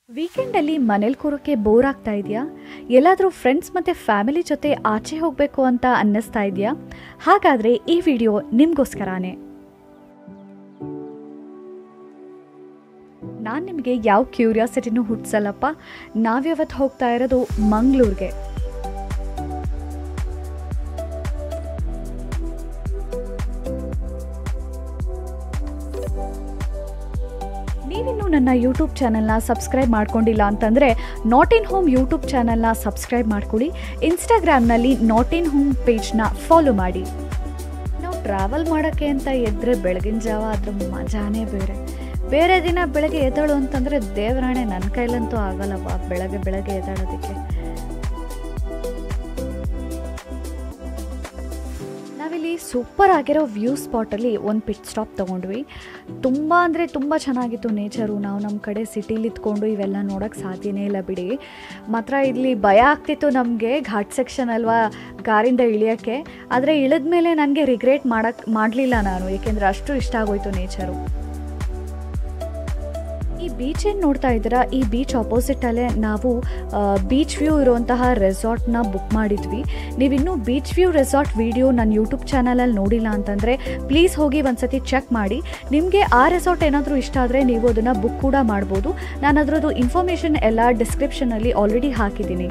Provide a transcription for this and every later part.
ವೀಕೆಂಡಲ್ಲಿ ಮನೇಲಿ ಕೂರೋಕ್ಕೆ ಬೋರ್ ಆಗ್ತಾ ಇದೆಯಾ ಎಲ್ಲಾದರೂ ಫ್ರೆಂಡ್ಸ್ ಮತ್ತು ಫ್ಯಾಮಿಲಿ ಜೊತೆ ಆಚೆ ಹೋಗಬೇಕು ಅಂತ ಅನ್ನಿಸ್ತಾ ಇದೆಯಾ ಹಾಗಾದರೆ ಈ ವಿಡಿಯೋ ನಿಮಗೋಸ್ಕರನೇ ನಾನು ನಿಮಗೆ ಯಾವ ಕ್ಯೂರಿಯಾಸಿಟಿನೂ ಹುಟ್ಟಿಸಲ್ಲಪ್ಪ ನಾವ್ಯಾವತ್ತು ಹೋಗ್ತಾ ಇರೋದು ಮಂಗಳೂರಿಗೆ ನೀವಿನ್ನೂ ನನ್ನ ಯೂಟ್ಯೂಬ್ ಚಾನಲ್ನ ಸಬ್ಸ್ಕ್ರೈಬ್ ಮಾಡ್ಕೊಂಡಿಲ್ಲ ಅಂತಂದರೆ ನಾಟ್ ಇನ್ ಹೋಮ್ ಯೂಟ್ಯೂಬ್ ಚಾನಲ್ನ ಸಬ್ಸ್ಕ್ರೈಬ್ ಮಾಡ್ಕೊಳ್ಳಿ ಇನ್ಸ್ಟಾಗ್ರಾಮ್ನಲ್ಲಿ ನಾಟ್ ಇನ್ ಹೋಮ್ ಪೇಜ್ನ ಫಾಲೋ ಮಾಡಿ ನಾವು ಟ್ರಾವೆಲ್ ಮಾಡೋಕ್ಕೆ ಅಂತ ಎದ್ದರೆ ಬೆಳಗಿನ ಜಾವ ಅದ್ರ ಮಜಾನೇ ಬೇರೆ ಬೇರೆ ದಿನ ಬೆಳಗ್ಗೆ ಎದ್ದೇಳು ಅಂತಂದರೆ ದೇವರಾಣೆ ನನ್ನ ಕೈಲಂತೂ ಆಗಲ್ಲವ್ವ ಬೆಳಗ್ಗೆ ಬೆಳಗ್ಗೆ ಎದ್ದೇಳೋದಕ್ಕೆ ನಾವಿಲ್ಲಿ ಸೂಪರ್ ಆಗಿರೋ ವ್ಯೂ ಸ್ಪಾಟಲ್ಲಿ ಒಂದು ಪಿಟ್ ಸ್ಟಾಪ್ ತೊಗೊಂಡ್ವಿ ತುಂಬ ಅಂದರೆ ತುಂಬ ಚೆನ್ನಾಗಿತ್ತು ನೇಚರು ನಾವು ನಮ್ಮ ಕಡೆ ಸಿಟಿಲಿ ಇದ್ಕೊಂಡು ಇವೆಲ್ಲ ನೋಡೋಕ್ಕೆ ಸಾಧ್ಯನೇ ಇಲ್ಲ ಬಿಡಿ ಮಾತ್ರ ಇಲ್ಲಿ ಭಯ ಆಗ್ತಿತ್ತು ನಮಗೆ ಘಾಟ್ ಸೆಕ್ಷನ್ ಅಲ್ವಾ ಕಾರಿಂದ ಇಳಿಯೋಕ್ಕೆ ಆದರೆ ಇಳಿದ ಮೇಲೆ ನನಗೆ ರಿಗ್ರೆಟ್ ಮಾಡೋಕ್ಕೆ ಮಾಡಲಿಲ್ಲ ನಾನು ಏಕೆಂದರೆ ಅಷ್ಟು ಇಷ್ಟ ಆಗೋಯ್ತು ನೇಚರು ಈ ಬೀಚ್ ಏನು ನೋಡ್ತಾ ಇದ್ದೀರಾ ಈ ಬೀಚ್ ಅಪೋಸಿಟಲ್ಲೇ ನಾವು ಬೀಚ್ ವ್ಯೂ ಇರುವಂತಹ ರೆಸಾರ್ಟ್ನ ಬುಕ್ ಮಾಡಿದ್ವಿ ನೀವಿನ್ನೂ ಬೀಚ್ ವ್ಯೂ ರೆಸಾರ್ಟ್ ವಿಡಿಯೋ ನನ್ನ ಯೂಟ್ಯೂಬ್ ಚಾನಲಲ್ಲಿ ನೋಡಿಲ್ಲ ಅಂತಂದರೆ ಪ್ಲೀಸ್ ಹೋಗಿ ಒಂದ್ಸತಿ ಚೆಕ್ ಮಾಡಿ ನಿಮಗೆ ಆ ರೆಸಾರ್ಟ್ ಏನಾದರೂ ಇಷ್ಟ ಆದರೆ ನೀವು ಅದನ್ನು ಬುಕ್ ಕೂಡ ಮಾಡ್ಬೋದು ನಾನು ಅದರದ್ದು ಇನ್ಫಾರ್ಮೇಷನ್ ಎಲ್ಲ ಡಿಸ್ಕ್ರಿಪ್ಷನಲ್ಲಿ ಆಲ್ರೆಡಿ ಹಾಕಿದ್ದೀನಿ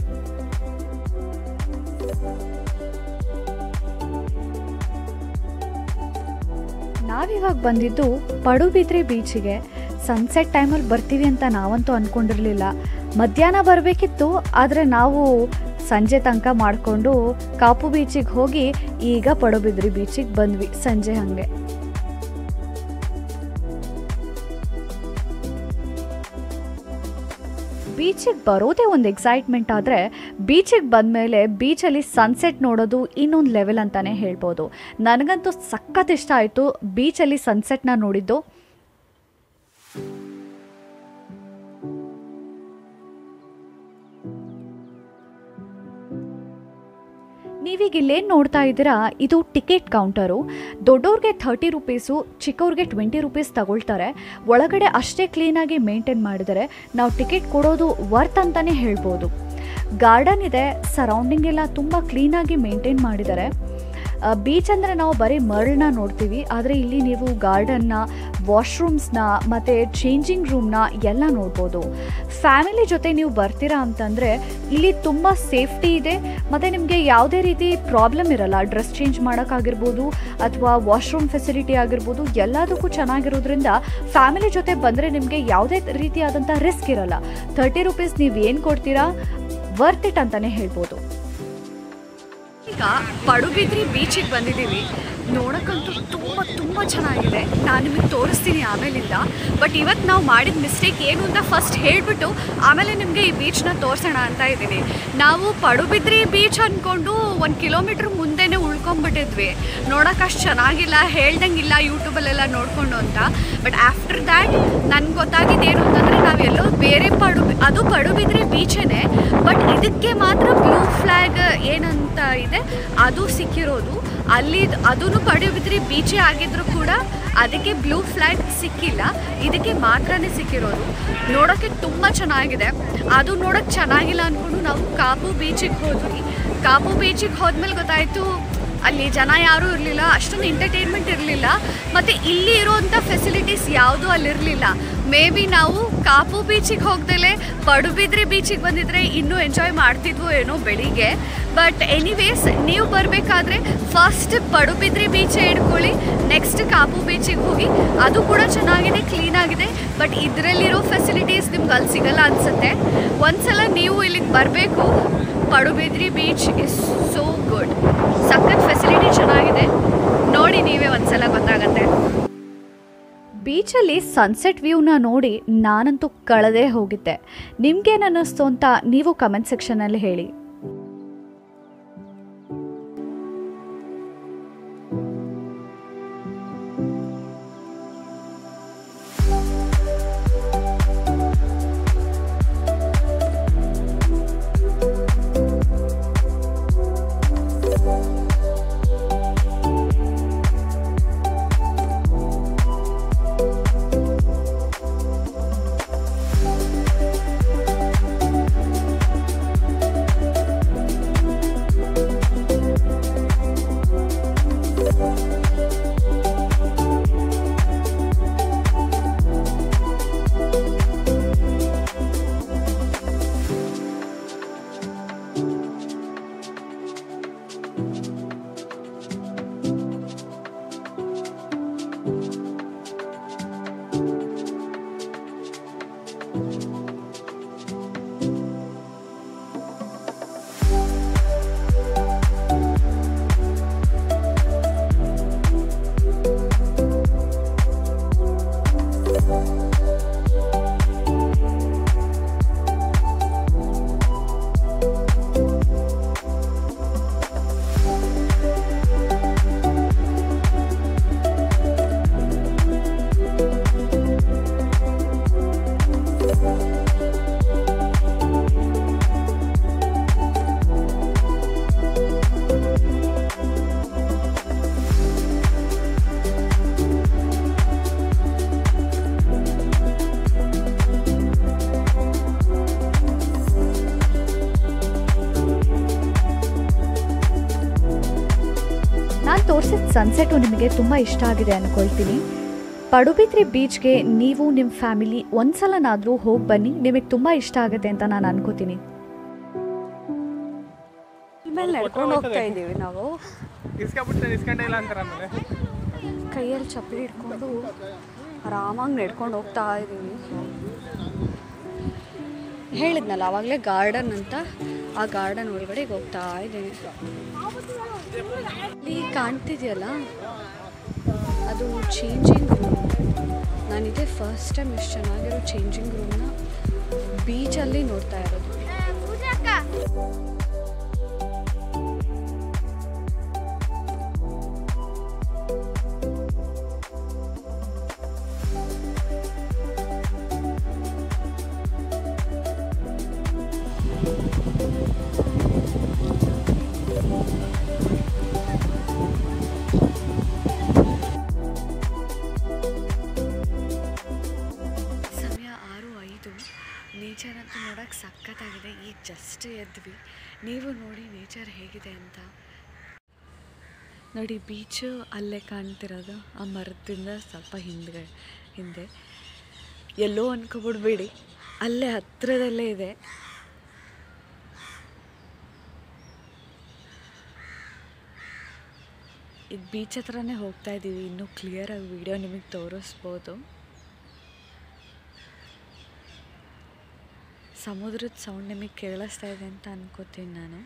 ನಾವಿವಾಗ ಬಂದಿದ್ದು ಪಡುಬಿದ್ರಿ ಬೀಚಿಗೆ ಸನ್ಸೆಟ್ ಟೈಮಲ್ಲಿ ಬರ್ತೀವಿ ಅಂತ ನಾವಂತೂ ಅಂದ್ಕೊಂಡಿರಲಿಲ್ಲ ಮಧ್ಯಾಹ್ನ ಬರಬೇಕಿತ್ತು ಆದರೆ ನಾವು ಸಂಜೆ ತನಕ ಮಾಡಿಕೊಂಡು ಕಾಪು ಬೀಚಿಗೆ ಹೋಗಿ ಈಗ ಪಡುಬಿದ್ರಿ ಬೀಚಿಗೆ ಬಂದ್ವಿ ಸಂಜೆ ಹಾಗೆ ಬೀಚಿಗೆ ಬರೋದೇ ಒಂದು ಎಕ್ಸೈಟ್ಮೆಂಟ್ ಆದರೆ ಬೀಚಿಗೆ ಬಂದಮೇಲೆ ಬೀಚಲ್ಲಿ ಸನ್ಸೆಟ್ ನೋಡೋದು ಇನ್ನೊಂದು ಲೆವೆಲ್ ಅಂತಲೇ ಹೇಳ್ಬೋದು ನನಗಂತೂ ಸಖತ್ ಇಷ್ಟ ಆಯಿತು ಬೀಚಲ್ಲಿ ಸನ್ಸೆಟ್ನ ನೋಡಿದ್ದು ನೀವೀಗ ಇಲ್ಲೇನು ನೋಡ್ತಾ ಇದ್ದೀರಾ ಇದು ಟಿಕೆಟ್ ಕೌಂಟರು ದೊಡ್ಡವ್ರಿಗೆ ಥರ್ಟಿ ರುಪೀಸು ಚಿಕ್ಕವ್ರಿಗೆ ಟ್ವೆಂಟಿ ರುಪೀಸ್ ತಗೊಳ್ತಾರೆ ಒಳಗಡೆ ಅಷ್ಟೇ ಕ್ಲೀನಾಗಿ ಮೇಂಟೈನ್ ಮಾಡಿದರೆ ನಾವು ಟಿಕೆಟ್ ಕೊಡೋದು ವರ್ತ್ ಅಂತಲೇ ಹೇಳ್ಬೋದು ಗಾರ್ಡನ್ ಇದೆ ಸರೌಂಡಿಂಗ್ ಎಲ್ಲ ತುಂಬ ಕ್ಲೀನಾಗಿ ಮೇಂಟೈನ್ ಮಾಡಿದ್ದಾರೆ ಬೀಚ್ ಅಂದರೆ ನಾವು ಬರೀ ಮರಳನ್ನ ನೋಡ್ತೀವಿ ಆದರೆ ಇಲ್ಲಿ ನೀವು ಗಾರ್ಡನ್ನ ವಾಶ್ರೂಮ್ಸ್ನ ಮತ್ತು ಚೇಂಜಿಂಗ್ ರೂಮ್ನ ಎಲ್ಲ ನೋಡ್ಬೋದು ಫ್ಯಾಮಿಲಿ ಜೊತೆ ನೀವು ಬರ್ತೀರಾ ಅಂತಂದರೆ ಇಲ್ಲಿ ತುಂಬ ಸೇಫ್ಟಿ ಇದೆ ಮತ್ತು ನಿಮಗೆ ಯಾವುದೇ ರೀತಿ ಪ್ರಾಬ್ಲಮ್ ಇರಲ್ಲ ಡ್ರೆಸ್ ಚೇಂಜ್ ಮಾಡೋಕ್ಕಾಗಿರ್ಬೋದು ಅಥವಾ ವಾಶ್ರೂಮ್ ಫೆಸಿಲಿಟಿ ಆಗಿರ್ಬೋದು ಎಲ್ಲದಕ್ಕೂ ಚೆನ್ನಾಗಿರೋದ್ರಿಂದ ಫ್ಯಾಮಿಲಿ ಜೊತೆ ಬಂದರೆ ನಿಮಗೆ ಯಾವುದೇ ರೀತಿಯಾದಂಥ ರಿಸ್ಕ್ ಇರಲ್ಲ ತರ್ಟಿ ರುಪೀಸ್ ನೀವು ಏನು ಕೊಡ್ತೀರಾ ವರ್ತ್ ಇಟ್ ಅಂತಲೇ ಹೇಳ್ಬೋದು ಈಗ ಪಡುಬಿದ್ರಿ ಬೀಚಿಗೆ ಬಂದಿದ್ದೀವಿ ನೋಡೋಕ್ಕಂತೂ ತುಂಬ ತುಂಬ ಚೆನ್ನಾಗಿದೆ ನಾನು ನಿಮಗೆ ತೋರಿಸ್ತೀನಿ ಆಮೇಲಿಂದ ಬಟ್ ಇವತ್ತು ನಾವು ಮಾಡಿದ ಮಿಸ್ಟೇಕ್ ಏನು ಅಂತ ಫಸ್ಟ್ ಹೇಳಿಬಿಟ್ಟು ಆಮೇಲೆ ನಿಮಗೆ ಈ ಬೀಚ್ನ ತೋರಿಸೋಣ ಅಂತ ಇದ್ದೀನಿ ನಾವು ಪಡುಬಿದ್ರಿ ಬೀಚ್ ಅಂದ್ಕೊಂಡು ಒಂದು ಕಿಲೋಮೀಟ್ರ್ ಮುಂದೆನೇ ಉಳ್ಕೊಂಬಿಟ್ಟಿದ್ವಿ ನೋಡೋಕೆ ಅಷ್ಟು ಚೆನ್ನಾಗಿಲ್ಲ ಹೇಳ್ದಂಗಿಲ್ಲ ಯೂಟ್ಯೂಬಲ್ಲೆಲ್ಲ ನೋಡಿಕೊಂಡು ಅಂತ ಬಟ್ ಆಫ್ಟರ್ ದ್ಯಾಟ್ ನನಗೆ ಗೊತ್ತಾಗಿದ್ದೇನು ಅಂತಂದರೆ ನಾವೆಲ್ಲೋ ಬೇರೆ ಪಡು ಅದು ಪಡುಬಿದ್ರಿ ಬೀಚೇನೆ ಬಟ್ ಇದಕ್ಕೆ ಮಾತ್ರ ಬ್ಲೂ ಫ್ಲ್ಯಾಗ್ ಏನಂತ ಇದೆ ಅದು ಸಿಕ್ಕಿರೋದು ಅಲ್ಲಿ ಅದೂ ಪಡುಬಿದ್ರಿ ಬೀಚೇ ಆಗಿದ್ರು ಕೂಡ ಅದಕ್ಕೆ ಬ್ಲೂ ಫ್ಲ್ಯಾಗ್ ಸಿಕ್ಕಿಲ್ಲ ಇದಕ್ಕೆ ಮಾತ್ರನೇ ಸಿಕ್ಕಿರೋದು ನೋಡೋಕ್ಕೆ ತುಂಬ ಚೆನ್ನಾಗಿದೆ ಅದು ನೋಡೋಕ್ಕೆ ಚೆನ್ನಾಗಿಲ್ಲ ಅಂದ್ಕೊಂಡು ನಾವು ಕಾಪು ಬೀಚಿಗೆ ಹೋದ್ವಿ ಕಾಪು ಬೀಚಿಗೆ ಹೋದ್ಮೇಲೆ ಗೊತ್ತಾಯಿತು ಅಲ್ಲಿ ಜನ ಯಾರೂ ಇರಲಿಲ್ಲ ಅಷ್ಟೊಂದು ಎಂಟರ್ಟೈನ್ಮೆಂಟ್ ಇರಲಿಲ್ಲ ಮತ್ತು ಇಲ್ಲಿ ಇರೋವಂಥ ಫೆಸಿಲಿಟೀಸ್ ಯಾವುದೂ ಅಲ್ಲಿರಲಿಲ್ಲ ಮೇ ಬಿ ನಾವು ಕಾಪು ಬೀಚಿಗೆ ಹೋಗ್ದಲೇ ಪಡುಬಿದ್ರಿ ಬೀಚಿಗೆ ಬಂದಿದ್ರೆ ಇನ್ನೂ ಎಂಜಾಯ್ ಮಾಡ್ತಿದ್ವು ಏನೋ ಬೆಳಿಗ್ಗೆ ಬಟ್ ಎನಿವೇಸ್ ನೀವು ಬರಬೇಕಾದ್ರೆ ಫಸ್ಟ್ ಪಡುಬಿದ್ರಿ ಬೀಚೇ ಹಿಡ್ಕೊಳ್ಳಿ ನೆಕ್ಸ್ಟ್ ಕಾಪು ಬೀಚಿಗೆ ಹೋಗಿ ಅದು ಕೂಡ ಚೆನ್ನಾಗಿದೆ ಕ್ಲೀನಾಗಿದೆ ಬಟ್ ಇದರಲ್ಲಿರೋ ಫೆಸಿಲಿಟೀಸ್ ನಿಮ್ಗೆ ಅಲ್ಲಿ ಸಿಗಲ್ಲ ಅನಿಸುತ್ತೆ ಒಂದ್ಸಲ ನೀವು ಇಲ್ಲಿಗೆ ಬರಬೇಕು Padubidri beach is so good ಸಖತ್ ಫೆಸಿಲಿಟಿ ಚೆನ್ನಾಗಿದೆ ನೋಡಿ ನೀವೇ ಒಂದ್ಸಲ ಗೊತ್ತಾಗತ್ತೆ ಬೀಚಲ್ಲಿ ಸನ್ಸೆಟ್ ವ್ಯೂನ ನೋಡಿ ನಾನಂತೂ ಕಳೆದೇ ಹೋಗಿದ್ದೆ ನಿಮ್ಗೇನು ಅನ್ನಿಸ್ತು ಅಂತ ನೀವು ಕಮೆಂಟ್ ಸೆಕ್ಷನಲ್ಲಿ ಹೇಳಿ ಸನ್ಸೆಟು ನಿಮಗೆ ತುಂಬ ಇಷ್ಟ ಆಗಿದೆ ಅಂದ್ಕೊಳ್ತೀನಿ ಪಡುಬಿದ್ರಿ ಬೀಚ್ಗೆ ನೀವು ನಿಮ್ಮ ಫ್ಯಾಮಿಲಿ ಒಂದ್ಸಲನಾದರೂ ಹೋಗಿ ಬನ್ನಿ ನಿಮಗೆ ತುಂಬ ಇಷ್ಟ ಆಗುತ್ತೆ ಅಂತ ನಾನು ಅನ್ಕೋತೀನಿ ಮೇಲೆ ನಡ್ಕೊಂಡು ಹೋಗ್ತಾ ಇದ್ದೀವಿ ನಾವು ಇಸ್ಕೊಂಡ್ಬಿಡ್ತಾರೆ ಇಸ್ಕೊಂಡೇ ಇಲ್ಲ ಅಂತಾರೆ ಆಮೇಲೆ ಕೈಯಲ್ಲಿ ಚಪ್ಪಲಿ ಹಿಡ್ಕೊಂಡು ಆರಾಮಾಗಿ ನಡ್ಕೊಂಡು ಹೋಗ್ತಾ ಇದ್ದೀವಿ ಹೇಳಿದ್ನಲ್ಲ ಆವಾಗಲೇ ಗಾರ್ಡನ್ ಅಂತ ಆ ಗಾರ್ಡನ್ ಒಳಗಡೆ ಈಗ ಹೋಗ್ತಾ ಇದ್ದೀನಿ ಇಲ್ಲಿ ಕಾಣ್ತಿದೆಯಲ್ಲ ಅದು ಚೇಂಜಿಂಗ್ ರೂಮ್ ನಾನಿದೆ ಫಸ್ಟ್ ಟೈಮ್ ಎಷ್ಟು ಚೆನ್ನಾಗಿರೋ ಚೇಂಜಿಂಗ್ ರೂಮ್ನ ಬೀಚಲ್ಲಿ ನೋಡ್ತಾ ಇರೋದು ಸಮಯ ಆರು ಐದು ನೇಚರ್ ಅಂತೂ ನೋಡೋಕೆ ಸಖತ್ತಾಗಿದೆ ಈಗ ಜಸ್ಟ್ ಎದ್ವಿ ನೀವು ನೋಡಿ ನೇಚರ್ ಹೇಗಿದೆ ಅಂತ ನೋಡಿ ಬೀಚು ಅಲ್ಲೇ ಕಾಣ್ತಿರೋದು ಆ ಮರದಿಂದ ಸ್ವಲ್ಪ ಹಿಂದ್ಗಡೆ ಹಿಂದೆ ಎಲ್ಲೋ ಅನ್ಕೊಬಿಡ್ಬೇಡಿ ಅಲ್ಲೇ ಹತ್ತಿರದಲ್ಲೇ ಇದೆ ಈಗ ಬೀಚ್ ಹತ್ರನೇ ಹೋಗ್ತಾ ಇದ್ದೀವಿ ಇನ್ನೂ ಕ್ಲಿಯರಾಗಿ ವಿಡಿಯೋ ನಿಮಗೆ ತೋರಿಸ್ಬೋದು ಸಮುದ್ರದ ಸೌಂಡ್ ನಿಮಗೆ ಕೇಳಿಸ್ತಾ ಇದೆ ಅಂತ ಅನ್ಕೋತೀನಿ ನಾನು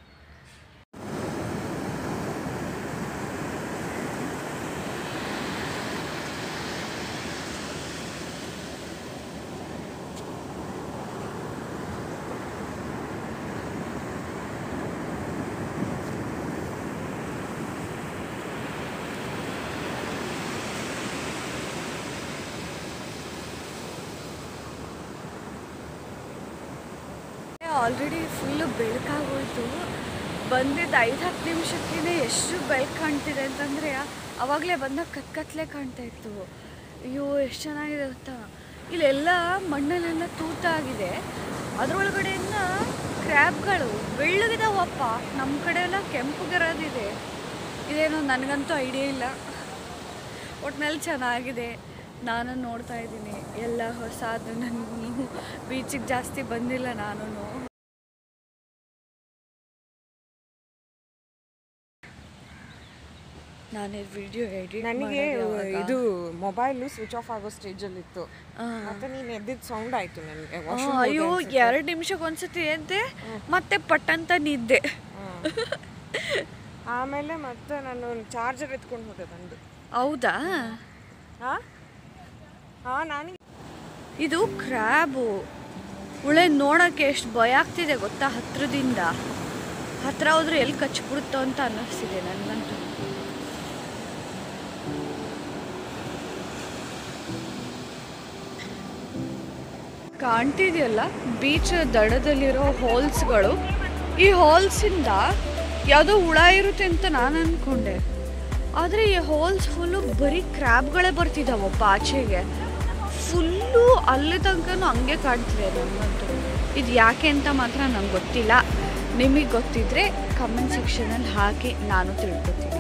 ಆಲ್ರೆಡಿ ಫುಲ್ಲು ಬೆಳಕಾಗೋಯ್ತು ಬಂದಿದ್ದು ಐದು ಹತ್ತು ನಿಮಿಷಕ್ಕೇ ಎಷ್ಟು ಬೆಳಕು ಕಾಣ್ತಿದೆ ಅಂತಂದರೆ ಅವಾಗಲೇ ಬಂದಾಗ ಕತ್ ಕತ್ಲೆ ಕಾಣ್ತಾ ಇತ್ತು ಅಯ್ಯೋ ಎಷ್ಟು ಚೆನ್ನಾಗಿದೆ ಗೊತ್ತಾ ಇಲ್ಲೆಲ್ಲ ಮಣ್ಣಲ್ಲೆಲ್ಲ ತೂತಾಗಿದೆ ಅದರೊಳಗಡೆಯಿಂದ ಕ್ರ್ಯಾಬ್ಗಳು ಬೆಳ್ಳಗಿದಾವಪ್ಪ ನಮ್ಮ ಕಡೆ ಎಲ್ಲ ಕೆಂಪುಗಿರೋದಿದೆ ಇದೇನೋ ನನಗಂತೂ ಐಡಿಯಾ ಇಲ್ಲ ಒಟ್ನಲ್ಲಿ ಚೆನ್ನಾಗಿದೆ ನಾನು ನೋಡ್ತಾ ಇದ್ದೀನಿ ಎಲ್ಲ ಹೊಸದು ನನಗೂ ಬೀಚಿಗೆ ಜಾಸ್ತಿ ಬಂದಿಲ್ಲ ನಾನು ನಾನು ವಿಡಿಯೋ ಎಡಿಟ್ ನನಗೆ ಇದು ಮೊಬೈಲ್ ಸ್ವಿಚ್ ಆಫ್ ಆಗೋ ಸ್ಟೇಜಲ್ಲಿ ಇತ್ತು ಮತ್ತೆ ನೀನು ಎದ್ದಿದ್ದು ಸೌಂಡ್ ಆಯ್ತು ನನಗೆ ಅಯ್ಯೋ ಎರಡು ನಿಮಿಷಕ್ಕೆ ಒಂದ್ಸತಿ ಎದ್ದೆ ಮತ್ತೆ ಪಟ್ಟಂತ ನಿದ್ದೆ ಆಮೇಲೆ ಮತ್ತೆ ನಾನು ಚಾರ್ಜರ್ ಎತ್ಕೊಂಡು ಹೋದೆ ಬಂದು ಹೌದಾ ಹಾ ಹಾ ನನಗೆ ಇದು ಕ್ರ್ಯಾಬು ಉಳೆ ನೋಡೋಕ್ಕೆ ಎಷ್ಟು ಭಯ ಆಗ್ತಿದೆ ಗೊತ್ತಾ ಹತ್ರದಿಂದ ಹತ್ರ ಹೋದ್ರೆ ಎಲ್ಲಿ ಕಚ್ಬಿಡುತ್ತೋ ಅಂತ ಅನ್ನಿಸ್ತಿದೆ ನನಗಂತೂ ಕಾಣ್ತಿದೆಯಲ್ಲ ಬೀಚ್ ದಡದಲ್ಲಿರೋ ಹೋಲ್ಸ್ಗಳು ಈ ಹೋಲ್ಸಿಂದ ಯಾವುದೋ ಹುಳ ಇರುತ್ತೆ ಅಂತ ನಾನು ಅಂದ್ಕೊಂಡೆ ಆದರೆ ಈ ಹೋಲ್ಸ್ ಫುಲ್ಲು ಬರೀ ಕ್ರ್ಯಾಬ್ಗಳೇ ಬರ್ತಿದ್ದಾವಪ್ಪ ಆಚೆಗೆ ಫುಲ್ಲು ಅಲ್ಲಿ ತನಕನೂ ಹಂಗೆ ಕಾಣ್ತಿದೆ ನನಗಂತೂ ಇದು ಯಾಕೆ ಅಂತ ಮಾತ್ರ ನಂಗೆ ಗೊತ್ತಿಲ್ಲ ನಿಮಗೆ ಗೊತ್ತಿದ್ರೆ ಕಮೆಂಟ್ ಸೆಕ್ಷನಲ್ಲಿ ಹಾಕಿ ನಾನು ತಿಳ್ಕೊತೀನಿ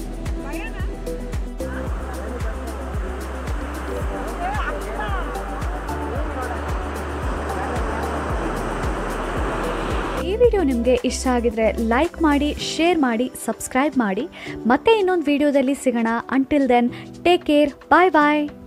ಈ ವಿಡಿಯೋ ನಿಮಗೆ ಇಷ್ಟ ಆಗಿದ್ರೆ ಲೈಕ್ ಮಾಡಿ ಶೇರ್ ಮಾಡಿ ಸಬ್ಸ್ಕ್ರೈಬ್ ಮಾಡಿ ಮತ್ತೆ ಇನ್ನೊಂದು ವಿಡಿಯೋದಲ್ಲಿ ಸಿಗೋಣ until then take care bye ಬಾಯ್